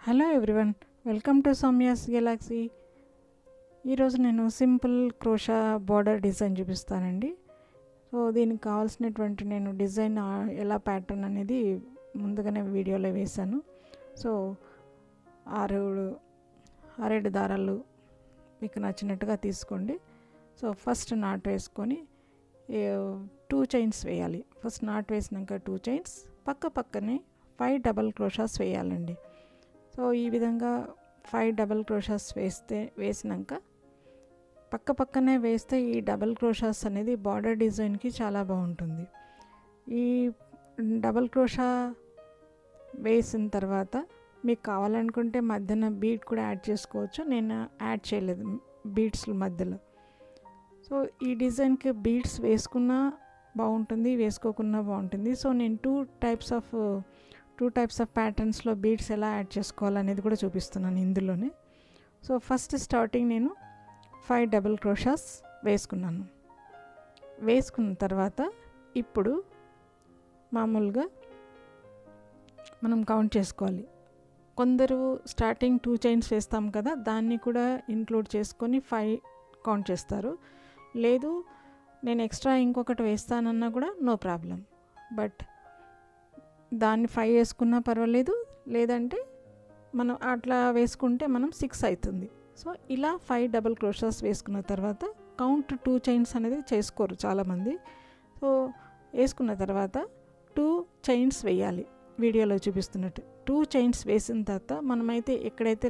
hello everyone welcome to Soumya's galaxy ఈరోజు నేను simple crochet border design చూపిస్తానండి సో దీనికి కావాల్సినటువంటి నేను డిజైన్ ఆ- ఎలా ప్యాటర్న్ అనేది ముందుగానే వీడియోలో వేశాను సో ఆరు ఆరేడు దారాలు మీకు నచ్చినట్టుగా తీసుకోండి సో ఫస్ట్ నాట్ వేసుకొని టూ చైన్స్ వేయాలి ఫస్ట్ నాట్ వేసినాక టూ చైన్స్ పక్క పక్కనే ఫైవ్ డబల్ క్రోషాస్ వేయాలండి సో ఈ విధంగా ఫైవ్ డబల్ క్రోషాస్ వేస్తే వేసినాక పక్క పక్కనే వేస్తే ఈ డబల్ క్రోషాస్ అనేది బార్డర్ డిజైన్కి చాలా బాగుంటుంది ఈ డబల్ క్రోషా వేసిన తర్వాత మీకు కావాలనుకుంటే మధ్యన బీట్ కూడా యాడ్ చేసుకోవచ్చు నేను యాడ్ చేయలేదు బీడ్స్ మధ్యలో సో ఈ డిజైన్కి బీడ్స్ వేసుకున్నా బాగుంటుంది వేసుకోకున్నా బాగుంటుంది సో నేను two types of two types of ప్యాటర్న్స్లో బీడ్స్ ఎలా యాడ్ చేసుకోవాలనేది కూడా చూపిస్తున్నాను ఇందులోనే సో ఫస్ట్ స్టార్టింగ్ నేను ఫైవ్ డబుల్ క్రోషాస్ వేసుకున్నాను వేసుకున్న తర్వాత ఇప్పుడు మామూలుగా మనం కౌంట్ చేసుకోవాలి కొందరు స్టార్టింగ్ టూ చైన్స్ వేస్తాం కదా దాన్ని కూడా ఇంక్లూడ్ చేసుకొని ఫైవ్ కౌంట్ చేస్తారు లేదు నేను ఎక్స్ట్రా ఇంకొకటి వేస్తానన్నా కూడా నో ప్రాబ్లం బట్ దాన్ని ఫైవ్ వేసుకున్నా పర్వాలేదు లేదంటే మనం అట్లా వేసుకుంటే మనం సిక్స్ అవుతుంది సో ఇలా ఫైవ్ డబుల్ క్రోషాస్ వేసుకున్న తర్వాత కౌంట్ టూ చైన్స్ అనేది చేసుకోరు చాలామంది సో వేసుకున్న తర్వాత టూ చైన్స్ వేయాలి వీడియోలో చూపిస్తున్నట్టు టూ చైన్స్ వేసిన తర్వాత మనమైతే ఎక్కడైతే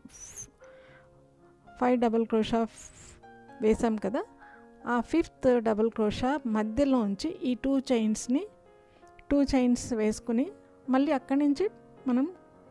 ఫైవ్ డబుల్ క్రోషా వేసాం కదా ఆ ఫిఫ్త్ డబుల్ క్రోషా మధ్యలోంచి ఈ టూ చైన్స్ని టూ చైన్స్ వేసుకుని మళ్ళీ అక్కడి నుంచి మనం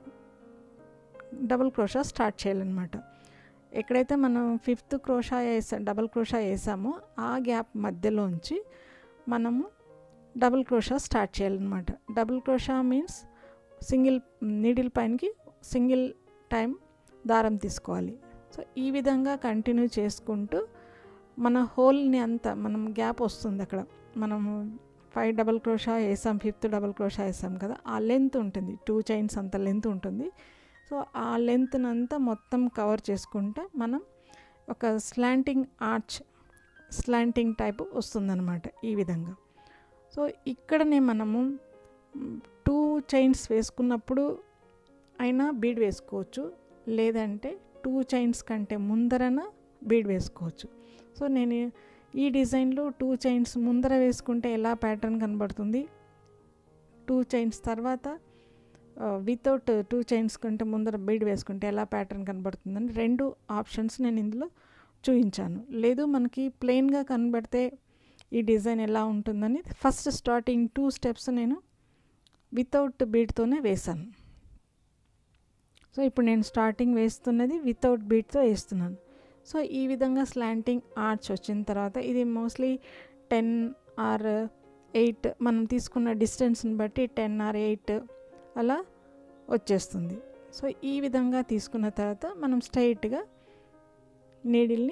డబుల్ క్రోషా స్టార్ట్ చేయాలన్నమాట ఎక్కడైతే మనం ఫిఫ్త్ క్రోషా వేసా డబుల్ క్రోషా వేసామో ఆ గ్యాప్ మధ్యలోంచి మనము డబుల్ క్రోషా స్టార్ట్ చేయాలన్నమాట double crochet means single needle పైనకి సింగిల్ టైం దారం తీసుకోవాలి సో ఈ విధంగా కంటిన్యూ చేసుకుంటూ మన హోల్ని అంతా మనం గ్యాప్ వస్తుంది అక్కడ మనము ఫైవ్ డబల్ క్రోషా వేసాం ఫిఫ్త్ డబల్ క్రోషా వేసాం కదా ఆ లెంత్ ఉంటుంది టూ చైన్స్ అంత లెంత్ ఉంటుంది సో ఆ లెంత్నంతా మొత్తం కవర్ చేసుకుంటే మనం ఒక స్లాంటింగ్ ఆర్చ్ స్లాంటింగ్ టైప్ వస్తుందన్నమాట ఈ విధంగా సో ఇక్కడనే మనము టూ చైన్స్ వేసుకున్నప్పుడు అయినా బీడ్ వేసుకోవచ్చు లేదంటే టూ చైన్స్ కంటే ముందరన బీడ్ వేసుకోవచ్చు సో నేను ఈ డిజైన్లో టూ చైన్స్ ముందర వేసుకుంటే ఎలా ప్యాటర్న్ కనబడుతుంది టూ చైన్స్ తర్వాత వితౌట్ టూ చైన్స్ కంటే ముందర బీడ్ వేసుకుంటే ఎలా ప్యాటర్న్ కనబడుతుందని రెండు ఆప్షన్స్ నేను ఇందులో చూపించాను లేదు మనకి ప్లెయిన్గా కనబడితే ఈ డిజైన్ ఎలా ఉంటుందని ఫస్ట్ స్టార్టింగ్ టూ స్టెప్స్ నేను వితౌట్ బీడ్తోనే వేశాను సో ఇప్పుడు నేను స్టార్టింగ్ వేస్తున్నది వితౌట్ బీట్తో వేస్తున్నాను సో ఈ విధంగా స్లాంటింగ్ ఆర్చ్ వచ్చిన తర్వాత ఇది మోస్ట్లీ టెన్ ఆర్ ఎయిట్ మనం తీసుకున్న డిస్టెన్స్ని బట్టి టెన్ ఆర్ ఎయిట్ అలా వచ్చేస్తుంది సో ఈ విధంగా తీసుకున్న తర్వాత మనం స్ట్రైట్గా నీడిల్ని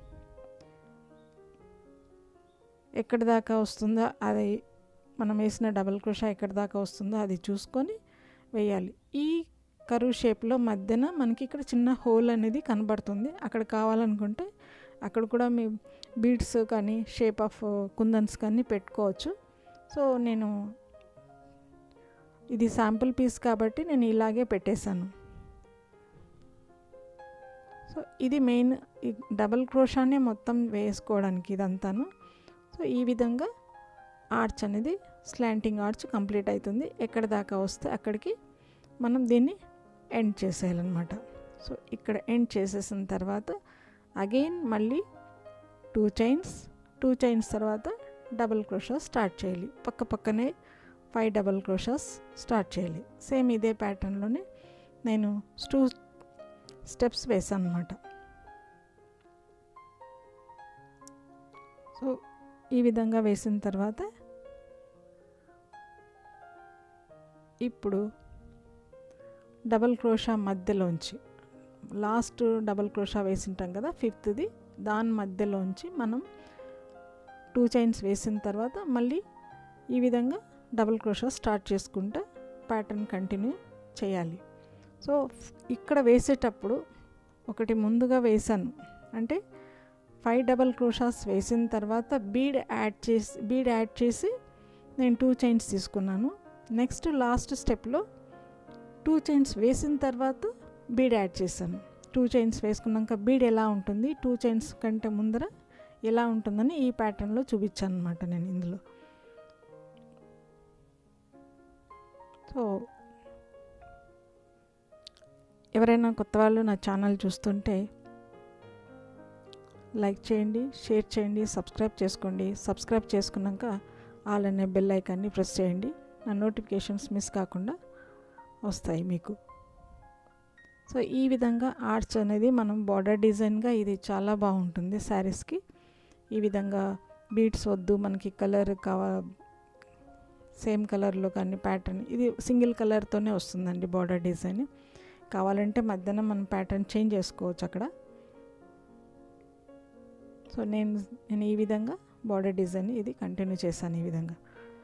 ఎక్కడి దాకా వస్తుందో అది మనం వేసిన డబల్ క్రోషా ఎక్కడి దాకా వస్తుందో అది చూసుకొని వేయాలి ఈ కరువు షేప్లో మధ్యన మనకి ఇక్కడ చిన్న హోల్ అనేది కనబడుతుంది అక్కడ కావాలనుకుంటే అక్కడ కూడా మీ బీడ్స్ కానీ షేప్ ఆఫ్ కుందన్స్ కానీ పెట్టుకోవచ్చు సో నేను ఇది శాంపుల్ పీస్ కాబట్టి నేను ఇలాగే పెట్టేశాను సో ఇది మెయిన్ ఈ డబల్ క్రోషానే మొత్తం వేసుకోవడానికి ఇదంతాను సో ఈ విధంగా ఆర్చ్ అనేది స్లాంటింగ్ ఆర్చ్ కంప్లీట్ అవుతుంది ఎక్కడ దాకా వస్తే అక్కడికి మనం దీన్ని ఎండ్ చేసేయాలన్నమాట సో ఇక్కడ ఎండ్ చేసేసిన తర్వాత అగైన్ మళ్ళీ టూ చైన్స్ టూ చైన్స్ తర్వాత డబుల్ క్రోషాస్ స్టార్ట్ చేయాలి పక్క పక్కనే ఫైవ్ డబల్ క్రోషాస్ స్టార్ట్ చేయాలి సేమ్ ఇదే ప్యాటర్న్లోనే నేను టూ స్టెప్స్ వేసాను అనమాట సో ఈ విధంగా వేసిన తర్వాత ఇప్పుడు డబల్ క్రోషా మధ్యలోంచి లాస్ట్ డబల్ క్రోషా వేసింటాం కదా ఫిఫ్త్ది దాని మధ్యలోంచి మనం టూ చైన్స్ వేసిన తర్వాత మళ్ళీ ఈ విధంగా డబల్ క్రోషా స్టార్ట్ చేసుకుంటే ప్యాటర్న్ కంటిన్యూ చేయాలి సో ఇక్కడ వేసేటప్పుడు ఒకటి ముందుగా వేసాను అంటే ఫైవ్ డబల్ క్రోషాస్ వేసిన తర్వాత బీడ్ యాడ్ చేసి బీడ్ యాడ్ చేసి నేను టూ చైన్స్ తీసుకున్నాను నెక్స్ట్ లాస్ట్ స్టెప్లో టూ చైన్స్ వేసిన తర్వాత బీడ్ యాడ్ చేశాను టూ చైన్స్ వేసుకున్నాక బీడ్ ఎలా ఉంటుంది టూ చైన్స్ కంటే ముందర ఎలా ఉంటుందని ఈ ప్యాటర్న్లో చూపించాను అనమాట నేను ఇందులో సో ఎవరైనా కొత్త వాళ్ళు నా ఛానల్ చూస్తుంటే లైక్ చేయండి షేర్ చేయండి సబ్స్క్రైబ్ చేసుకోండి సబ్స్క్రైబ్ చేసుకున్నాక ఆల్ అనే బెల్ ఐకాన్ని ప్రెస్ చేయండి నా నోటిఫికేషన్స్ మిస్ కాకుండా వస్తాయి మీకు సో ఈ విధంగా ఆర్ట్స్ అనేది మనం బార్డర్ డిజైన్గా ఇది చాలా బాగుంటుంది శారీస్కి ఈ విధంగా బీడ్స్ వద్దు మనకి కలర్ కావా సేమ్ కలర్లో కానీ ప్యాటర్న్ ఇది సింగిల్ కలర్తోనే వస్తుందండి బార్డర్ డిజైన్ కావాలంటే మధ్యాహ్నం మనం ప్యాటర్న్ చేంజ్ చేసుకోవచ్చు అక్కడ సో నేను నేను ఈ విధంగా బార్డర్ డిజైన్ ఇది కంటిన్యూ చేశాను ఈ విధంగా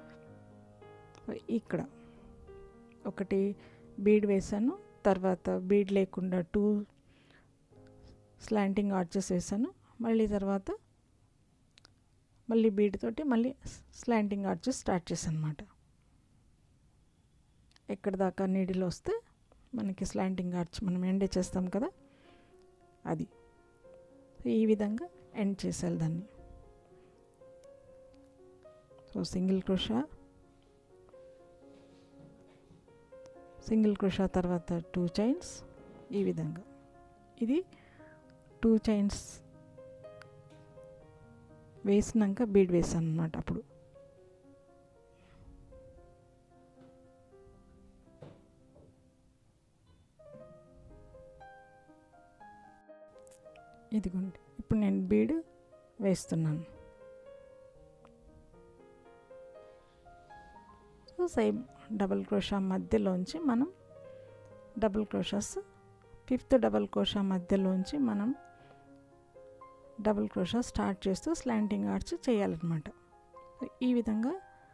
ఇక్కడ ఒకటి బీడ్ వేసాను తర్వాత బీడ్ లేకుండా టూ స్లాంటింగ్ ఆర్చెస్ వేసాను మళ్ళీ తర్వాత మళ్ళీ బీడ్ తోటి మళ్ళీ స్లాంటింగ్ ఆర్చెస్ స్టార్ట్ చేశాను అనమాట ఎక్కడ దాకా నీడిలో వస్తే మనకి స్లాంటింగ్ ఆర్చ్ మనం ఎండ్ చేస్తాం కదా అది ఈ విధంగా ఎండ్ చేసేయాలి దాన్ని so single crochet single crochet తర్వాత టూ చైన్స్ ఈ విధంగా ఇది టూ చైన్స్ వేసినాక బీడ్ వేసాను అనమాట అప్పుడు ఇదిగోండి ఇప్పుడు నేను బీడ్ వేస్తున్నాను సో సేమ్ డబుల్ క్రోషా మధ్యలోంచి మనం double crochets fifth double crochet మధ్యలోంచి మనం డబుల్ క్రోషా స్టార్ట్ చేస్తూ స్లాంటింగ్ ఆర్చ్ చేయాలన్నమాట ఈ విధంగా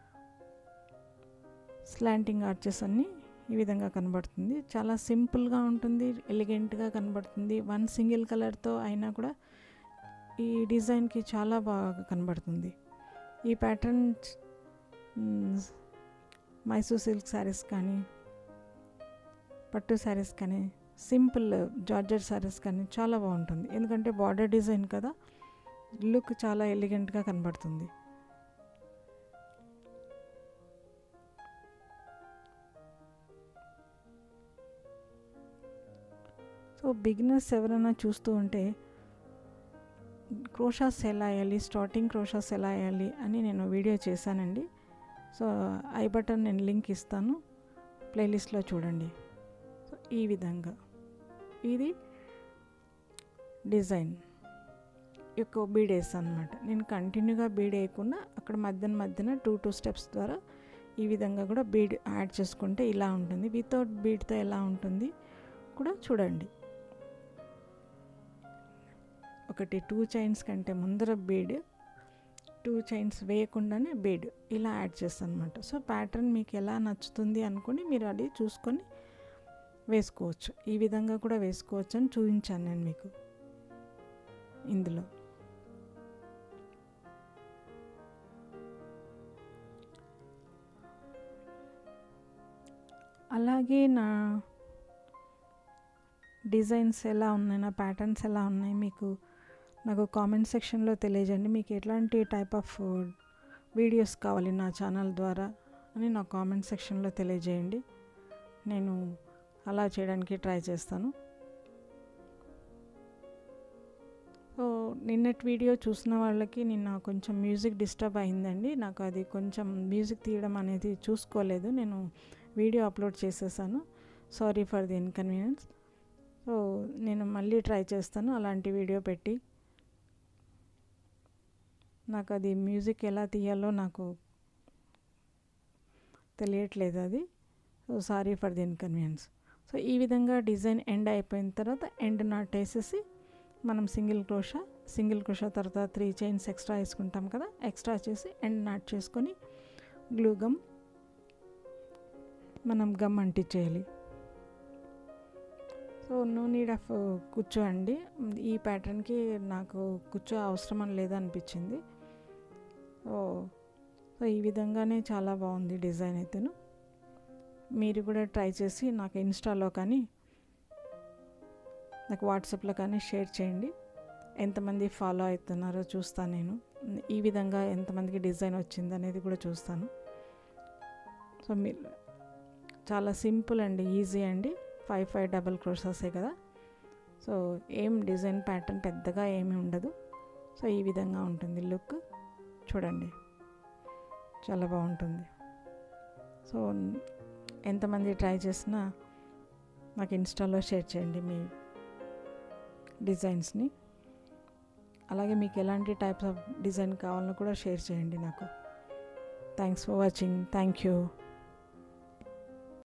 స్లాంటింగ్ ఆర్చెస్ అన్నీ ఈ విధంగా కనబడుతుంది చాలా సింపుల్గా ఉంటుంది ఎలిగెంట్గా కనబడుతుంది వన్ సింగిల్ కలర్తో అయినా కూడా ఈ డిజైన్కి చాలా బాగా కనబడుతుంది ఈ ప్యాటర్న్ మైసూర్ సిల్క్ శారీస్ కానీ పట్టు శారీస్ కానీ సింపుల్ జార్జర్ శారీస్ కానీ చాలా బాగుంటుంది ఎందుకంటే బార్డర్ డిజైన్ కదా లుక్ చాలా ఎలిగెంట్గా కనబడుతుంది సో బిగినర్స్ ఎవరైనా చూస్తూ ఉంటే క్రోషాస్ ఎలా వేయాలి స్టార్టింగ్ క్రోషాస్ ఎలా వేయాలి అని నేను వీడియో చేశానండి సో ఐ బటన్ నేను లింక్ ఇస్తాను ప్లేలిస్ట్లో చూడండి సో ఈ విధంగా ఇది డిజైన్ యొక్క బీడ్ వేస్తాను అనమాట నేను కంటిన్యూగా బీడ్ వేయకుండా అక్కడ మధ్యన మధ్యన టూ టూ స్టెప్స్ ద్వారా ఈ విధంగా కూడా బీడ్ యాడ్ చేసుకుంటే ఇలా ఉంటుంది వితౌట్ బీడ్తో ఎలా ఉంటుంది కూడా చూడండి ఒకటి టూ చైన్స్ కంటే ముందర బీడ్ టూ చైన్స్ వేయకుండానే బీడ్ ఇలా యాడ్ చేస్తాను అనమాట సో ప్యాటర్న్ మీకు ఎలా నచ్చుతుంది అనుకుని మీరు అది చూసుకొని వేసుకోవచ్చు ఈ విధంగా కూడా వేసుకోవచ్చు అని చూపించాను నేను మీకు ఇందులో అలాగే నా డిజైన్స్ ఎలా ఉన్నాయి నా ప్యాటర్న్స్ ఎలా ఉన్నాయి మీకు నాకు కామెంట్ సెక్షన్లో తెలియజేయండి మీకు ఎట్లాంటి టైప్ ఆఫ్ వీడియోస్ కావాలి నా ఛానల్ ద్వారా అని నా కామెంట్ సెక్షన్లో తెలియజేయండి నేను అలా చేయడానికి ట్రై చేస్తాను సో నిన్నటి వీడియో చూసిన వాళ్ళకి నిన్న కొంచెం మ్యూజిక్ డిస్టర్బ్ అయిందండి నాకు అది కొంచెం మ్యూజిక్ తీయడం అనేది చూసుకోలేదు నేను వీడియో అప్లోడ్ చేసేసాను sorry for the inconvenience so నేను మళ్ళీ ట్రై చేస్తాను అలాంటి వీడియో పెట్టి నాకు అది మ్యూజిక్ ఎలా తీయాలో నాకు తెలియట్లేదు అది so sorry for the inconvenience so ఈ విధంగా డిజైన్ ఎండ్ అయిపోయిన తర్వాత ఎండ్ నాట్ వేసేసి మనం సింగిల్ క్రోషా సింగిల్ క్రోషా తర్వాత త్రీ చైన్స్ ఎక్స్ట్రా వేసుకుంటాం కదా ఎక్స్ట్రా చేసి ఎండ్ నాట్ చేసుకొని గ్లూ గమ్ మనం గమ్ అంటించేయాలి సో నో నీడ్ ఆఫ్ కుచ్చు అండి ఈ ప్యాటర్న్కి నాకు కుచ్చు అవసరం అని లేదనిపించింది సో సో ఈ విధంగానే చాలా బాగుంది డిజైన్ అయితేను మీరు కూడా ట్రై చేసి నాకు ఇన్స్టాలో కానీ నాకు వాట్సాప్లో కానీ షేర్ చేయండి ఎంతమంది ఫాలో అవుతున్నారో చూస్తాను నేను ఈ విధంగా ఎంతమందికి డిజైన్ వచ్చింది అనేది కూడా చూస్తాను సో మీరు చాలా సింపుల్ అండి ఈజీ అండి ఫైవ్ ఫైవ్ డబల్ క్రోషాసే కదా సో ఏం డిజైన్ ప్యాటర్న్ పెద్దగా ఏమీ ఉండదు సో ఈ విధంగా ఉంటుంది లుక్ చూడండి చాలా బాగుంటుంది సో ఎంతమంది ట్రై చేసినా నాకు ఇన్స్టాలో షేర్ చేయండి మీ డిజైన్స్ని అలాగే మీకు ఎలాంటి టైప్స్ ఆఫ్ డిజైన్ కావాలో కూడా షేర్ చేయండి నాకు thanks for watching thank you